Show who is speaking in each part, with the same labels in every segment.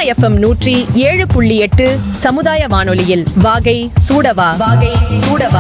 Speaker 1: FM நூற்றி ஏழு புள்ளி எட்டு சமுதாய வானொலியில் வாகை சூடவா வாகை சூடவா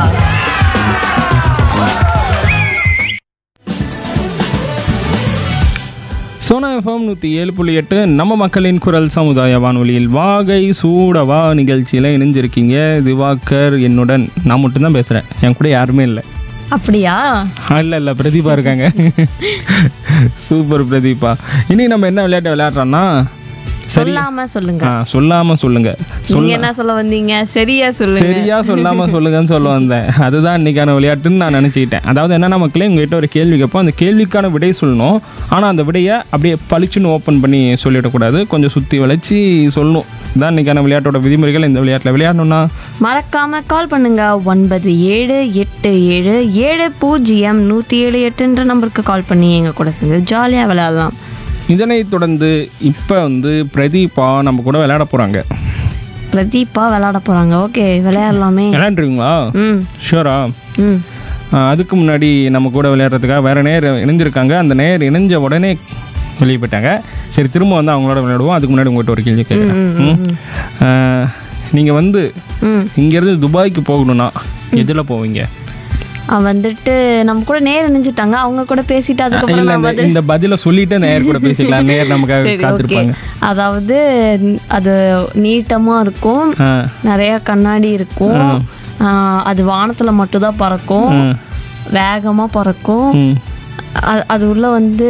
Speaker 2: சோனா எஃப்எம் நூற்றி ஏழு புள்ளி எட்டு நம்ம மக்களின் குரல் சமுதாய வானொலியில் வாகை சூடவா நிகழ்ச்சியில் இணைஞ்சிருக்கீங்க திவாகர் என்னுடன் நான் மட்டும்தான் பேசுகிறேன் என் கூட யாருமே இல்லை
Speaker 3: அப்படியா
Speaker 2: இல்லை இல்லை பிரதீபா இருக்காங்க சூப்பர் பிரதீபா இன்னைக்கு நம்ம என்ன விளையாட்டு விளையாடுறோம்னா சரி
Speaker 3: சொல்லாம சொல்லுங்க
Speaker 2: ஆ சொல்லாமல் சொல்லுங்க
Speaker 3: நீங்க என்ன சொல்ல வந்தீங்க சரியா சொல்லுங்க
Speaker 2: சரியா சொல்லாம சொல்லுங்கன்னு சொல்ல வந்தேன் அதுதான் இன்னைக்கான விளையாட்டுன்னு நான் நினச்சிக்கிட்டேன் அதாவது என்னன்னா மக்களே உங்ககிட்ட ஒரு கேள்வி கேட்போம் அந்த கேள்விக்கான விடை சொல்லணும் ஆனால் அந்த விடையை அப்படியே பளிச்சுன்னு ஓப்பன் பண்ணி சொல்லிடக்கூடாது கொஞ்சம் சுற்றி வளைச்சி சொல்லணும் இதான் இன்னைக்கான விளையாட்டோட விதிமுறைகள் இந்த விளையாட்டில் விளையாடணும்னா
Speaker 3: மறக்காம கால் பண்ணுங்க ஒன்பது ஏழு எட்டு ஏழு ஏழு பூஜ்ஜியம் நூற்றி ஏழு எட்டுன்ற நம்பருக்கு கால் பண்ணி எங்க கூட சேர்ந்து ஜாலியாக விளையாடலாம்
Speaker 2: இதனைத் தொடர்ந்து இப்போ வந்து பிரதீபா நம்ம கூட விளையாட போகிறாங்க
Speaker 3: பிரதீப்பா விளையாட போறாங்க ஓகே விளையாடலாமே
Speaker 2: விளையாண்டுருவீங்களா
Speaker 3: ம்
Speaker 2: ஷூரா
Speaker 3: ம்
Speaker 2: அதுக்கு முன்னாடி நம்ம கூட விளையாடுறதுக்காக வேறு நேர் இணைஞ்சிருக்காங்க அந்த நேர் இணைஞ்ச உடனே வெளியே போயிட்டாங்க சரி திரும்ப வந்து அவங்களோட விளையாடுவோம் அதுக்கு முன்னாடி உங்கள்கிட்ட ஒரு கேள்வி கேட்குறேன் நீங்கள் வந்து
Speaker 3: ம்
Speaker 2: இங்கேருந்து துபாய்க்கு போகணும்னா எதில் போவீங்க
Speaker 3: அவ வந்துட்டு நம்ம கூட நேர் நினைச்சிட்டாங்க அவங்க கூட பேசிட்டு அதுக்கப்புறம்
Speaker 2: இல்லை
Speaker 3: நான்
Speaker 2: இந்த
Speaker 3: வந்து
Speaker 2: இந்த பதிலை சொல்லிட்டு நேர் கூட பேசிக்கலாம் நேர் நமக்காக
Speaker 3: சரி ஓகே
Speaker 2: காத்திருப்பாங்க
Speaker 3: அதாவது அது நீட்டமா இருக்கும்
Speaker 2: ஆ
Speaker 3: நிறைய கண்ணாடி இருக்கும் ஆஹ் அது வானத்துல மட்டும்தான் பறக்கும் வேகமா பறக்கும்
Speaker 2: ம்
Speaker 3: அ- அது உள்ள வந்து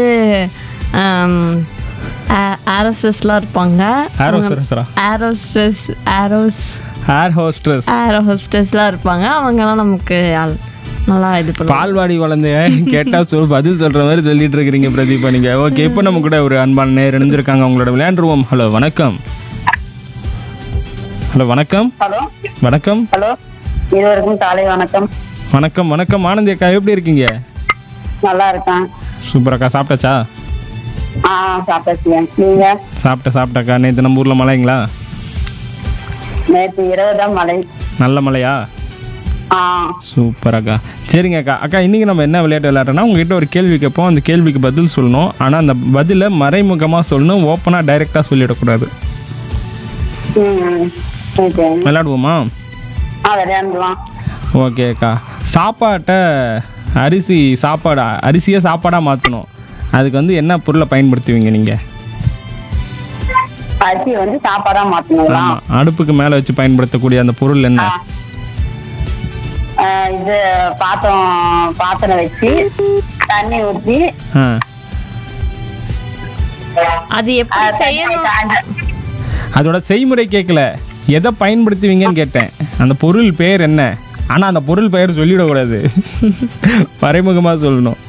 Speaker 3: ஏரோஸ்டஸ்லாம் இருப்பாங்க
Speaker 2: ஏரோ சரசரா
Speaker 3: ஏரோஸ்டஸ் ஏரோஸ்
Speaker 2: ஏர் ஹோஸ்ட்ரஸ்
Speaker 3: ஏரோ ஹோஸ்டஸ்லாம் இருப்பாங்க அவங்கெல்லாம் நமக்கு ஆள்- நல்லா இது பண்ணுவாங்க
Speaker 2: பால்வாடி வளர்ந்து கேட்டா சொல் பதில் சொல்ற மாதிரி சொல்லிட்டு இருக்கிறீங்க பிரதீபா நீங்க ஓகே இப்போ நம்ம கூட ஒரு அன்பான நேர் இணைஞ்சிருக்காங்க அவங்களோட விளையாண்டுருவோம் ஹலோ வணக்கம் ஹலோ வணக்கம்
Speaker 4: ஹலோ
Speaker 2: வணக்கம்
Speaker 4: ஹலோ இருவருக்கும் காலை வணக்கம்
Speaker 2: வணக்கம் வணக்கம் ஆனந்தி அக்கா எப்படி இருக்கீங்க
Speaker 4: நல்லா இருக்கேன்
Speaker 2: சூப்பர் அக்கா சாப்பிட்டாச்சா
Speaker 4: ஆ சாப்பிட்டாச்சு நீங்க
Speaker 2: சாப்பிட்ட சாப்பிட்டக்கா நேற்று நம்ம ஊரில் மழைங்களா
Speaker 4: நேற்று இரவு தான் மழை
Speaker 2: நல்ல மழையா
Speaker 4: ஆ
Speaker 2: சூப்பர் அக்கா சரிங்க அக்கா அக்கா இன்றைக்கி நம்ம என்ன விளையாட்டு விளையாடுறோம்னா உங்ககிட்ட ஒரு கேள்வி கேட்போம் அந்த கேள்விக்கு பதில் சொல்லணும் ஆனால் அந்த பதிலை மறைமுகமாக சொல்லணும் ஓப்பனாக டைரெக்டாக சொல்லிடக்கூடாது
Speaker 4: ம் ஓகே
Speaker 2: விளையாடுவோமா
Speaker 4: ஆ விளையாண்டுலாம்
Speaker 2: ஓகே அக்கா சாப்பாட்டை அரிசி சாப்பாடு அரிசியை சாப்பாடாக மாற்றணும் அதுக்கு வந்து என்ன பொருளை பயன்படுத்துவீங்க நீங்கள்
Speaker 4: அரிசி வந்து சாப்பாடா மாத்தணுங்களா
Speaker 2: ஆமாம் அடுப்புக்கு மேலே வச்சு பயன்படுத்தக்கூடிய அந்த பொருள் என்ன
Speaker 4: ஆ, இது பாத்திரம் பாத்திரம் வச்சு தண்ணி ஊற்றி
Speaker 2: ஆ
Speaker 3: அது எப்படி செய்யணும்
Speaker 2: அதோட செய்முறை கேட்கல எதை பயன்படுத்துவீங்கன்னு கேட்டேன் அந்த பொருள் பேர் என்ன ஆனால் அந்த பொருள் பெயர் சொல்லிடக்கூடாது மறைமுகமாக சொல்லணும்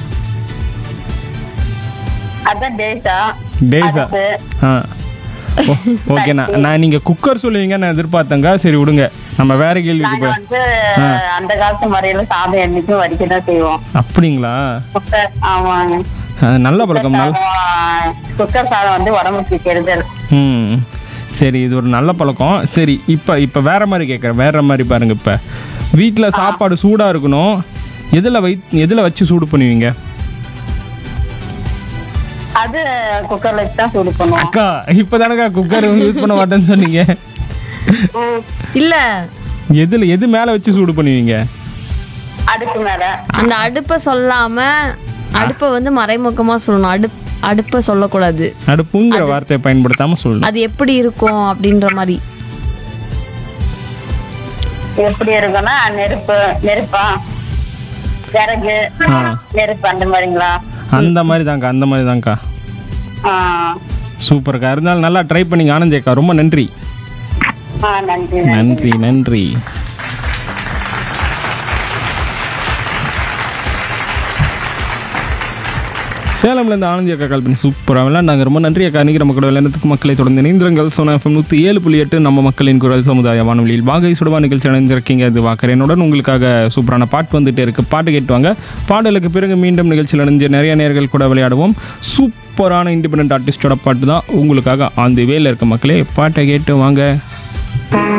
Speaker 4: அதான் டேட்டா
Speaker 2: டேஸா ஆ ஓ ஓகே நான் நான் நீங்கள் குக்கர் சொல்லுவீங்கன்னு நான் எதிர்பார்த்தேங்க சரி விடுங்க நம்ம வேற கேள்விக்கு
Speaker 4: நாங்க
Speaker 2: போய்
Speaker 4: வந்து அந்த காலத்து முறையில சாதம் என்னைக்கும் வடிக்க தான் செய்வோம்
Speaker 2: அப்படிங்களா
Speaker 4: குக்கர் ஆமாங்க
Speaker 2: அது நல்ல பழக்கம் நல்ல
Speaker 4: சாதம், குக்கர் சாதம் வந்து உடம்புக்கு கெடுதல்
Speaker 2: ம் சரி இது ஒரு நல்ல பழக்கம் சரி இப்போ இப்போ வேற மாதிரி கேட்குறேன் வேற மாதிரி பாருங்க இப்போ வீட்டில் சாப்பாடு சூடாக இருக்கணும் எதில் வை எதில் வச்சு சூடு பண்ணுவீங்க
Speaker 4: அது குக்கர்ல வச்சு தான் சூடு பண்ணுவோம்
Speaker 2: அக்கா இப்போதானக்கா குக்கர் யூஸ் பண்ண மாட்டேன்னு சொன்னீங்க
Speaker 3: இல்ல
Speaker 2: எதில் எது மேலே வச்சு சூடு பண்ணுவீங்க
Speaker 4: அடுப்பு மேல
Speaker 3: அந்த அடுப்பை சொல்லாம அடுப்பை வந்து மறைமுகமா சொல்லணும் அடுப் அடுப்பை சொல்லக்கூடாது
Speaker 2: அடுப்புங்கிற வார்த்தையை பயன்படுத்தாமல் சொல்லணும்
Speaker 3: அது எப்படி இருக்கும் அப்படின்ற மாதிரி
Speaker 4: எப்படி இருக்குன்னா நெருப்பு நெருப்பா விறகு
Speaker 2: ஆ
Speaker 4: நெருப்பு அந்த மாதிரிங்களா
Speaker 2: அந்த மாதிரி தான்க்கா அந்த மாதிரி தான்க்கா
Speaker 4: ஆ
Speaker 2: சூப்பர்க்கா இருந்தாலும் நல்லா ட்ரை பண்ணிங்க ஆனந்தி அக்கா ரொம்ப நன்றி
Speaker 4: ஆ நன்றி
Speaker 2: நன்றி நன்றி சேலம்லேருந்து ஆனந்தி அக்கா கால் பண்ணி சூப்பராக விளையாண்டாங்க ரொம்ப நன்றி அக்கா அன்றைக்கி நம்ம கூட விளையாண்டதுக்கு மக்களை தொடர்ந்து இணைந்திருங்கள் சோனா எஃப்எம் நூற்றி ஏழு புள்ளி எட்டு நம்ம மக்களின் குரல் சமுதாய வானொலியில் வாகை சுடுவா நிகழ்ச்சி இணைந்திருக்கீங்க இது வாக்கரேனுடன் உங்களுக்காக சூப்பரான பாட்டு வந்துட்டே இருக்கு பாட்டு கேட்டுவாங்க பாடலுக்கு பிறகு மீண்டும் நிகழ்ச்சியில் இணைஞ்சு நிறைய நேர்கள் கூட விளையாடுவோம் சூப்பரான இண்டிபெண்ட் ஆர்டிஸ்டோட பாட்டு தான் உங்களுக்காக ஆன் தி வேல இருக்க மக்களே பாட்டை கேட்டு வாங்க